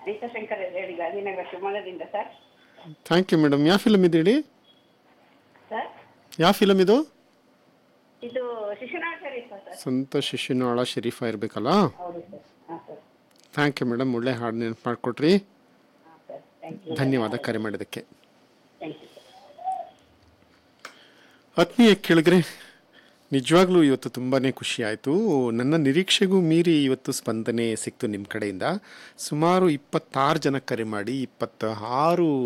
ಅನಿತಾ ಶಂಕರ್ ಹೇಳಿ ಗಾಂಧಿನಗರ ಶಿವಮೊಗ್ಗದಿಂದ sir thank you madam ಯಾವ ಫಿಲಮ್ ಇದು ಹೇಳಿ ಸರ್ ಯಾವ ಫಿಲಮ್ ಇದು ಇದು ಶಿಶುನಾಳ ಶರೀಫ ಸರ್ ಸಂತ ಶಿಶುನಾಳ ಶರೀಫ ಇರಬೇಕಲ್ಲ ಹೌದು ಸರ್ ಹಾಂ ಸರ್ ಥ್ಯಾಂಕ್ ಯು ಮೇಡಮ್ ಒಳ್ಳೆ ಹಾಡು ನೆನಪು ಮಾಡಿಕೊಟ್ರಿ ಹಾಂ ಸರ್ ಥ್ಯಾಂಕ್ ಯು ಧನ್ಯವಾದ ಕರೆ ಮಾಡಿದ್ದಕ್ಕೆ ಥ್ಯಾಂಕ್ ಯು ಸರ್ ಆತ್ಮೀಯ ಕೇಳಿದ್ರೆ ನಿಜವಾಗ್ಲೂ ಇವತ್ತು ತುಂಬಾ ಖುಷಿ ಆಯಿತು ನನ್ನ ನಿರೀಕ್ಷೆಗೂ ಮೀರಿ ಇವತ್ತು ಸ್ಪಂದನೆ ಸಿಕ್ತು ನಿಮ್ಮ ಕಡೆಯಿಂದ ಸುಮಾರು ಇಪ್ಪತ್ತಾರು ಜನ ಕರೆ ಮಾಡಿ ಇಪ್ಪತ್ತ ಆರು